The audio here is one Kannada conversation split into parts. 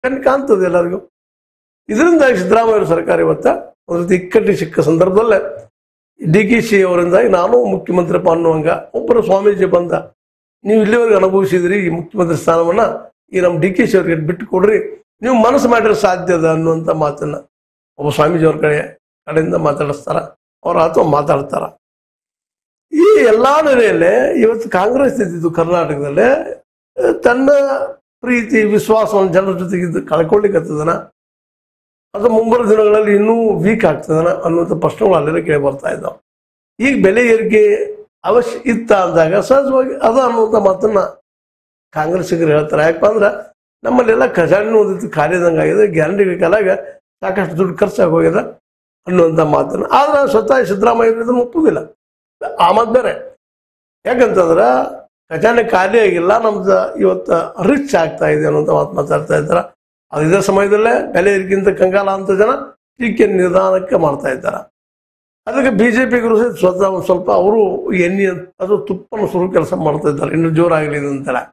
ಕಣ್ ಕಾಣ್ತದೆ ಎಲ್ಲರಿಗೂ ಇದರಿಂದಾಗಿ ಸಿದ್ದರಾಮಯ್ಯ ಸರ್ಕಾರ ಇವತ್ತ ಒಂದು ರೀತಿ ಇಕ್ಕಟ್ಟಿಗೆ ಸಿಕ್ಕ ಸಂದರ್ಭದಲ್ಲೇ ಡಿ ಕೆ ಶಿ ಅವರಿಂದಾಗಿ ನಾನು ಮುಖ್ಯಮಂತ್ರಿಪ್ಪ ಅನ್ನುವಂಗ ಒಬ್ಬರು ಸ್ವಾಮೀಜಿ ಬಂದ ನೀವು ಇಲ್ಲಿವರೆಗೆ ಅನುಭವಿಸಿದ್ರಿ ಈ ಮುಖ್ಯಮಂತ್ರಿ ಸ್ಥಾನವನ್ನ ಈ ನಮ್ಮ ಡಿ ಕೆ ಶಿ ಅವರಿಗೆ ಬಿಟ್ಟು ಕೊಡ್ರಿ ನೀವು ಮನಸ್ಸು ಮಾಡಿದ್ರೆ ಸಾಧ್ಯ ಅದ ಅನ್ನುವಂಥ ಮಾತನ್ನ ಒಬ್ಬ ಸ್ವಾಮೀಜಿ ಅವ್ರ ಕಡೆ ಕಡೆಯಿಂದ ಮಾತಾಡಿಸ್ತಾರ ಅವ್ರ ಅಥವಾ ಮಾತಾಡ್ತಾರ ಈ ಎಲ್ಲಾ ನೆಲೆಯಲ್ಲೇ ಇವತ್ತು ಕಾಂಗ್ರೆಸ್ ಇದ್ದಿದ್ದು ಕರ್ನಾಟಕದಲ್ಲೇ ಅಹ್, ತನ್ನ ಪ್ರೀತಿ ವಿಶ್ವಾಸವನ್ನು ಜನರ ಜೊತೆಗಿದ್ದು ಕಳ್ಕೊಳ್ಳಿಕ್ಕತ್ತದನ ಅದು ಮುಂಬರುವ ದಿನಗಳಲ್ಲಿ ಇನ್ನೂ ವೀಕ್ ಆಗ್ತದನ ಅನ್ನುವಂಥ ಪ್ರಶ್ನೆಗಳು ಅಲ್ಲೆಲ್ಲ ಕೇಳಿ ಬರ್ತಾ ಇದ್ದಾವೆ ಈಗ ಬೆಲೆ ಏರಿಕೆ ಅವಶ್ಯ ಇತ್ತ ಅಂದಾಗ ಸಹಜವಾಗಿ ಅದ ಅನ್ನುವಂಥ ಮಾತನ್ನ ಕಾಂಗ್ರೆಸ್ಸಿಗರು ಹೇಳ್ತಾರೆ ಯಾಕಪ್ಪ ಅಂದ್ರೆ ನಮ್ಮಲ್ಲೆಲ್ಲ ಖಜಾನೆ ಓದಿದ್ದು ಖಾಲಿ ಇದ್ದಂಗೆ ಆಗಿದೆ ಗ್ಯಾರಂಟಿಗಳ ಕಾಲಾಗ ಸಾಕಷ್ಟು ದುಡ್ಡು ಖರ್ಚಾಗಿ ಹೋಗಿದೆ ಅನ್ನುವಂಥ ಮಾತನ್ನ ಆದ್ರೆ ಸ್ವತಃ ಸಿದ್ದರಾಮಯ್ಯ ಇದನ್ನು ಒಪ್ಪುದಿಲ್ಲ ಆ ಮಾತು ಬೇರೆ ಯಾಕಂತಂದ್ರ ಖಜಾನೆ ಖಾಲಿ ಆಗಿಲ್ಲ ನಮ್ದು ಇವತ್ತು ರಿಚ್ ಆಗ್ತಾ ಇದೆ ಅನ್ನುವಂಥ ಮಾತು ಮಾತಾಡ್ತಾ ಇದ್ದಾರೆ ಅದು ಇದೇ ಸಮಯದಲ್ಲೇ ಬೆಲೆ ಏರಿಕೆಗಿಂತ ಕಂಗಾಲ ಅಂತ ಜನ ಟೀಕೆ ನಿಧಾನಕ್ಕೆ ಮಾಡ್ತಾ ಇದ್ದಾರೆ ಅದಕ್ಕೆ ಬಿಜೆಪಿಗರು ಸ್ವತಃ ಒಂದು ಸ್ವಲ್ಪ ಅವರು ಎಣ್ಣೆ ಅದು ತುಪ್ಪನ ಸುರು ಕೆಲಸ ಮಾಡ್ತಾ ಇದ್ದಾರೆ ಇನ್ನು ಜೋರಾಗಲಿ ಇದು ಅಂತೇಳಿ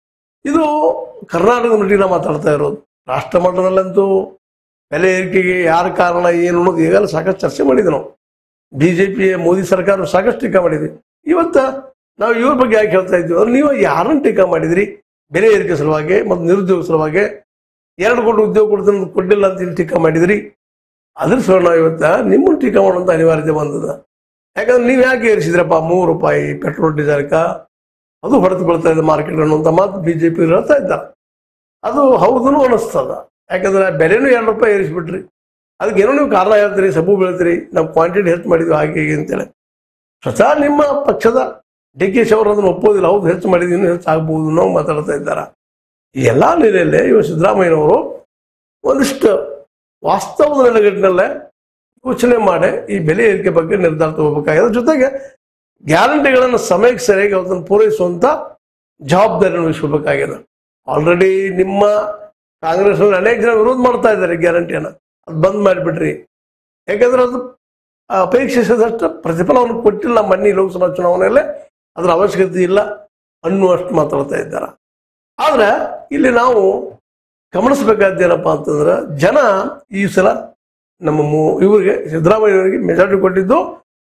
ಇದು ಕರ್ನಾಟಕದ ಮಟ್ಟಿಗೆ ಮಾತಾಡ್ತಾ ಇರೋದು ರಾಷ್ಟ್ರ ಮಟ್ಟದಲ್ಲಂತೂ ಬೆಲೆ ಏರಿಕೆಗೆ ಯಾರ ಕಾರಣ ಏನು ಅನ್ನೋದು ಈಗಲೇ ಸಾಕಷ್ಟು ಚರ್ಚೆ ಮಾಡಿದ್ವಿ ನಾವು ಬಿಜೆಪಿ ಮೋದಿ ಸರ್ಕಾರ ಸಾಕಷ್ಟು ಟೀಕಾ ಮಾಡಿದ್ವಿ ಇವತ್ತ ನಾವು ಇವ್ರ ಬಗ್ಗೆ ಯಾಕೆ ಹೇಳ್ತಾ ಇದ್ವಿ ಅಂದ್ರೆ ನೀವು ಯಾರನ್ನ ಟೀಕಾ ಮಾಡಿದ್ರಿ ಬೆಲೆ ಏರಿಕೆ ಸಲುವಾಗಿ ಮತ್ತು ನಿರುದ್ಯೋಗ ಸಲುವಾಗಿ ಎರಡು ಕೋಟಿ ಉದ್ಯೋಗ ಕೊಡ್ತೀನಿ ಅಂತ ಕೊಡ್ಲಿಲ್ಲ ಅಂತ ಇಲ್ಲಿ ಟೀಕಾ ಮಾಡಿದ್ರಿ ಅದ್ರ ಸಲ ನಾವು ಇವತ್ತ ನಿಮ್ಮನ್ನು ಟೀಕಾ ಮಾಡುವಂತ ಅನಿವಾರ್ಯತೆ ಬಂದದ ಯಾಕಂದ್ರೆ ನೀವು ಯಾಕೆ ಏರಿಸಿದ್ರಪ್ಪ ಮೂರು ರೂಪಾಯಿ ಪೆಟ್ರೋಲ್ ಡೀಸೆಲ್ಕ ಅದು ಹೊಡೆದುಕೊಳ್ತಾ ಇದೆ ಮಾರ್ಕೆಟ್ ಅನ್ನುವಂಥ ಮಾತು ಬಿಜೆಪಿ ಹೇಳ್ತಾ ಇದ್ದಾರೆ ಅದು ಹೌದನು ಅನಿಸ್ತದ ಯಾಕಂದ್ರೆ ಬೆಲೆನೂ ಎರಡು ರೂಪಾಯಿ ಏರಿಸ್ಬಿಟ್ರಿ ಅದಕ್ಕೆ ಏನೋ ನೀವು ಕಾರಣ ಹೇಳ್ತೀರಿ ಸಬು ಬೆಳಿತೀರಿ ನಾವು ಕ್ವಾಂಟಿಟಿ ಹೆಚ್ಚು ಮಾಡಿದ್ವಿ ಹಾಗೆ ಹೀಗೆ ಅಂತೇಳಿ ಸ್ವತಃ ನಿಮ್ಮ ಪಕ್ಷದ ಡಿ ಕೆ ಶಿ ಅವರು ಅದನ್ನು ಒಪ್ಪೋದಿಲ್ಲ ಹೌದು ಹೆಚ್ಚು ಮಾಡಿದ್ವಿ ಇನ್ನೂ ಹೆಚ್ಚು ಆಗ್ಬೋದು ಅನ್ನೋ ಮಾತಾಡ್ತಾ ಇದ್ದಾರೆ ಈ ಎಲ್ಲಾ ನೆಲೆಯಲ್ಲೇ ಇವ ಸಿದ್ದರಾಮಯ್ಯನವರು ಒಂದಿಷ್ಟು ವಾಸ್ತವದ ನೆಲೆಗಟ್ಟಿನಲ್ಲೇ ಯೋಚನೆ ಮಾಡಿ ಈ ಬೆಲೆ ಏರಿಕೆ ಬಗ್ಗೆ ನಿರ್ಧಾರ ತಗೋಬೇಕಾಗಿದೆ ಜೊತೆಗೆ ಗ್ಯಾರಂಟಿಗಳನ್ನು ಸಮಯಕ್ಕೆ ಸರಿಯಾಗಿ ಅದನ್ನು ಪೂರೈಸುವಂತ ಜವಾಬ್ದಾರಿಯನ್ನು ವಹಿಸ್ಕೋಬೇಕಾಗಿದೆ ಆಲ್ರೆಡಿ ನಿಮ್ಮ ಕಾಂಗ್ರೆಸ್ ಅನೇಕ ಜನ ವಿರೋಧ ಮಾಡ್ತಾ ಇದ್ದಾರೆ ಗ್ಯಾರಂಟಿಯನ್ನ ಅದು ಬಂದ್ ಮಾಡಿಬಿಟ್ರಿ ಯಾಕಂದ್ರೆ ಅದು ಅಪೇಕ್ಷಿಸಿದಷ್ಟು ಪ್ರತಿಫಲವನ್ನು ಕೊಟ್ಟಿಲ್ಲ ಮೊನ್ನೆ ಲೋಕಸಭಾ ಚುನಾವಣೆಯಲ್ಲೇ ಅದರ ಅವಶ್ಯಕತೆ ಇಲ್ಲ ಅನ್ನುವಷ್ಟು ಮಾತಾಡ್ತಾ ಇದ್ದಾರೆ ಆದ್ರೆ ಇಲ್ಲಿ ನಾವು ಗಮನಿಸಬೇಕಾದ್ದೇನಪ್ಪ ಅಂತಂದ್ರೆ ಜನ ಈ ಸಲ ನಮ್ಮ ಮು- ಇವರಿಗೆ ಸಿದ್ದರಾಮಯ್ಯವರಿಗೆ ಮೆಜಾರಿಟಿ ಕೊಟ್ಟಿದ್ದು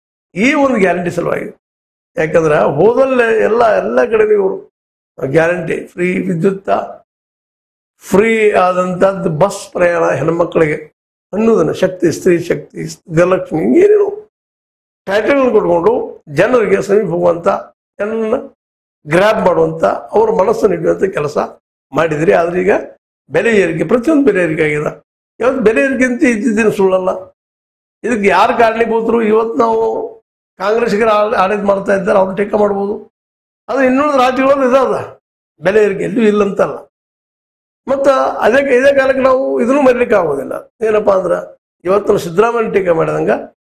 ಈ ಒಂದು ಗ್ಯಾರಂಟಿ ಸಲುವಾಗಿ ಯಾಕಂದ್ರೆ ಹೋದಲ್ಲೇ ಎಲ್ಲ ಎಲ್ಲ ಕಡೆ ಇವರು ಗ್ಯಾರಂಟಿ ಫ್ರೀ ವಿದ್ಯುತ್ ಫ್ರೀ ಆದಂತದ್ದು ಬಸ್ ಪ್ರಯಾಣ ಹೆಣ್ಮಕ್ಳಿಗೆ ಅನ್ನೋದನ್ನ ಶಕ್ತಿ ಸ್ತ್ರೀ ಶಕ್ತಿ ಗೃಹಲಕ್ಷ್ಮಿ ಹಿಂಗೇನೇನು ಟೈಟಲ್ ಕೊಟ್ಕೊಂಡು ಜನರಿಗೆ ಸಮೀಪ ಹೋಗುವಂತ ಜನರನ್ನ ಗ್ರ್ಯಾಬ್ ಮಾಡುವಂತ ಅವ್ರ ಮನಸ್ಸನ್ನು ಹಿಡಿಯುವಂತ ಕೆಲಸ ಮಾಡಿದ್ರಿ ಆದ್ರೆ ಈಗ ಬೆಲೆ ಏರಿಕೆ ಪ್ರತಿಯೊಂದು ಬೆಲೆ ಏರಿಕೆ ಆಗಿದೆ ಇವತ್ತು ಬೆಲೆ ಏರಿಕೆ ಅಂತ ಇದ್ದಿದ್ದೇನು ಸುಳ್ಳಲ್ಲ ಇದಕ್ಕೆ ಯಾರು ಕಾರಣೀಭೂತರು ಇವತ್ತು ನಾವು ಕಾಂಗ್ರೆಸ್ಗೆ ಆಡಳಿತ ಮಾಡ್ತಾ ಇದ್ದಾರೆ ಅವ್ರು ಟೀಕೆ ಮಾಡ್ಬೋದು ಅದು ಇನ್ನೊಂದು ರಾಜ್ಯಗಳಲ್ಲಿ ಇದಾದ ಬೆಲೆ ಏರಿಕೆ ಎಲ್ಲೂ ಇಲ್ಲಂತಲ್ಲ ಮತ್ತ ಅದೇ ಇದೇ ಕಾಲಕ್ಕೆ ನಾವು ಇದನ್ನು ಮರಿಲಿಕ್ಕೆ ಆಗೋದಿಲ್ಲ ಏನಪ್ಪಾ ಅಂದ್ರ ಇವತ್ತು ನಾವು ಸಿದ್ದರಾಮಯ್ಯ ಟೀಕೆ ಮಾಡಿದಂಗ